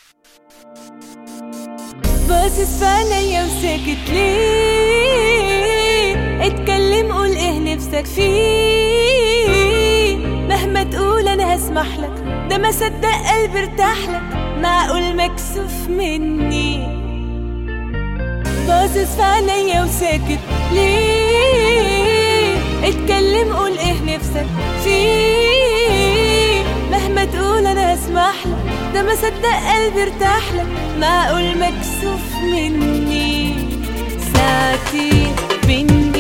باصص في عينيا وساكت ليه اتكلم قول ايه نفسك فيه مهما تقول انا هسمح لك ده ما صدق قلبي ارتاح لك معقول مكسوف مني باصص في عينيا وساكت ليه اتكلم قول ايه نفسك فيه مهما تقول انا هسمح لك ده ما صدق قلبي ارتاح لك معقول مكسوف مني ساعتي بين